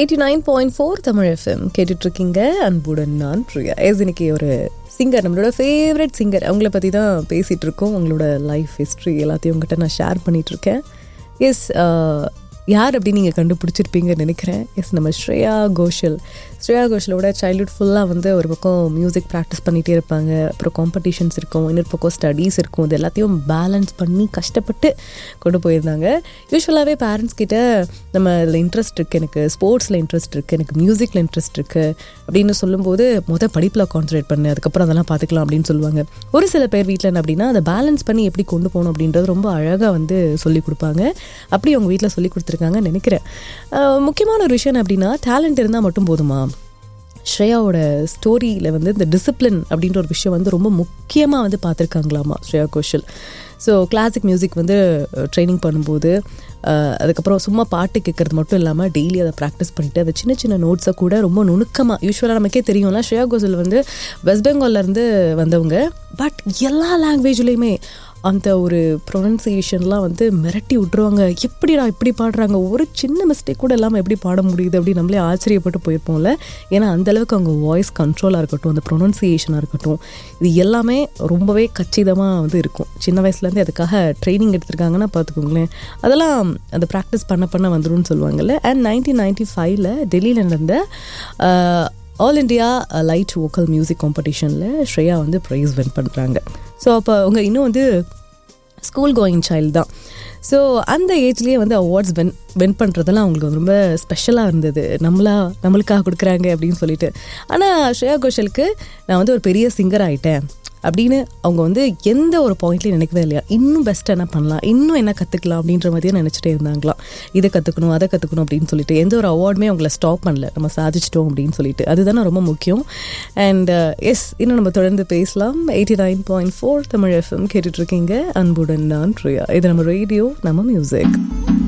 eighty nine point four Tamil FM கேட்டுட்ருக்கீங்க அன்புடன் நான் பிரியா எஸ் இன்னைக்கு ஒரு சிங்கர் நம்மளோட ஃபேவரட் சிங்கர் அவங்கள பற்றி தான் பேசிகிட்டு இருக்கோம் அவங்களோட லைஃப் ஹிஸ்ட்ரி எல்லாத்தையும் உங்கள்கிட்ட நான் ஷேர் பண்ணிகிட்ருக்கேன் எஸ் யார் அப்படின்னு நீங்கள் கண்டுபிடிச்சிருப்பீங்கன்னு நினைக்கிறேன் எஸ் நம்ம ஸ்ரேயா கோஷல் ஸ்ரேயா கோஷலோட சைல்ட்ஹுட் ஃபுல்லாக வந்து ஒரு பக்கம் மியூசிக் ப்ராக்டிஸ் பண்ணிகிட்டே இருப்பாங்க அப்புறம் காம்படிஷன்ஸ் இருக்கும் இன்னொரு பக்கம் ஸ்டடீஸ் இருக்கும் இது எல்லாத்தையும் பேலன்ஸ் பண்ணி கஷ்டப்பட்டு கொண்டு போயிருந்தாங்க யூஸ்வலாகவே பேரண்ட்ஸ் கிட்ட நம்ம இதில் இன்ட்ரெஸ்ட் இருக்குது எனக்கு ஸ்போர்ட்ஸில் இன்ட்ரெஸ்ட் இருக்குது எனக்கு மியூசிக்கில் இன்ட்ரெஸ்ட் இருக்குது அப்படின்னு சொல்லும்போது மொதல் படிப்பில் கான்சன்ட்ரேட் பண்ணு அதுக்கப்புறம் அதெல்லாம் பார்த்துக்கலாம் அப்படின்னு சொல்லுவாங்க ஒரு சில பேர் வீட்டில் என்ன அப்படின்னா அதை பேலன்ஸ் பண்ணி எப்படி கொண்டு போகணும் அப்படின்றது ரொம்ப அழகாக வந்து சொல்லி கொடுப்பாங்க அப்படி அவங்க வீட்டில் சொல்லி கொடுத்துருக்காங்கன்னு நினைக்கிறேன் முக்கியமான ஒரு விஷயம் அப்படின்னா டேலண்ட் இருந்தால் மட்டும் போதுமா ஸ்ரேயாவோட ஸ்டோரியில் வந்து இந்த டிசிப்ளின் அப்படின்ற ஒரு விஷயம் வந்து ரொம்ப முக்கியமாக வந்து பார்த்துருக்காங்களாமா Shreya Ghoshal so classic music வந்து ட்ரைனிங் பண்ணும்போது அதுக்கப்புறம் சும்மா பாட்டு கேட்குறது மட்டும் இல்லாமல் டெய்லி அதை ப்ராக்டிஸ் பண்ணிவிட்டு அதை சின்ன சின்ன நோட்ஸை கூட ரொம்ப நுணுக்கமாக யூஸ்வலாக நமக்கே தெரியும்ல ஸ்ரேயா கோஷல் வந்து வெஸ்ட் பெங்கால்லேருந்து வந்தவங்க பட் எல்லா லாங்குவேஜ்லேயுமே அந்த ஒரு ப்ரொனன்சியேஷன்லாம் வந்து மிரட்டி விட்ருவாங்க எப்படிடா இப்படி பாடுறாங்க ஒரு சின்ன மிஸ்டேக் கூட இல்லாமல் எப்படி பாட முடியுது அப்படி நம்மளே ஆச்சரியப்பட்டு போயிருப்போம்ல ஏன்னா அந்தளவுக்கு அவங்க வாய்ஸ் கண்ட்ரோலாக இருக்கட்டும் அந்த ப்ரொனன்சியேஷனாக இருக்கட்டும் இது எல்லாமே ரொம்பவே கச்சிதமாக வந்து இருக்கும் சின்ன வயசுலேருந்து அதுக்காக ட்ரைனிங் எடுத்திருக்காங்கன்னா பார்த்துக்கோங்களேன் அதெல்லாம் அந்த ப்ராக்டிஸ் பண்ண பண்ண வந்துடும் சொல்லுவாங்கல்ல அண்ட் நைன்டீன் நைன்டி ஃபைவ்ல டெல்லியில் நடந்த all India light vocal music காம்படிஷனில் ஸ்ரேயா வந்து ப்ரைஸ் வின் பண்ணுறாங்க ஸோ அப்போ அவங்க இன்னும் வந்து ஸ்கூல் கோயிங் சைல்டு தான் ஸோ அந்த ஏஜ்லேயே வந்து அவார்ட்ஸ் வின் வின் பண்ணுறதெல்லாம் அவங்களுக்கு ரொம்ப ஸ்பெஷலாக இருந்தது நம்மளா நம்மளுக்காக கொடுக்குறாங்க அப்படின்னு சொல்லிட்டு ஆனால் ஸ்ரேயா கோஷலுக்கு நான் வந்து ஒரு பெரிய சிங்கர் ஆகிட்டேன் அப்படின்னு அவங்க வந்து எந்த ஒரு பாயிண்ட்லையும் நினைக்கவே இல்லையா இன்னும் பெஸ்ட்டாக என்ன பண்ணலாம் இன்னும் என்ன கற்றுக்கலாம் அப்படின்ற மாதிரியே நினச்சிட்டே இருந்தாங்களாம் இதை கற்றுக்கணும் அதை கற்றுக்கணும் அப்படின்னு சொல்லிட்டு எந்த ஒரு அவார்டுமே அவங்கள ஸ்டாப் பண்ணல நம்ம சாதிச்சிட்டோம் அப்படின்னு சொல்லிட்டு அதுதானே ரொம்ப முக்கியம் அண்ட் எஸ் இன்னும் நம்ம தொடர்ந்து பேசலாம் eighty nine point four Tamil FM கேட்டுட்ருக்கீங்க அன்புடன் நான் ப்ரியா இது நம்ம ரேடியோ நம்ம மியூசிக்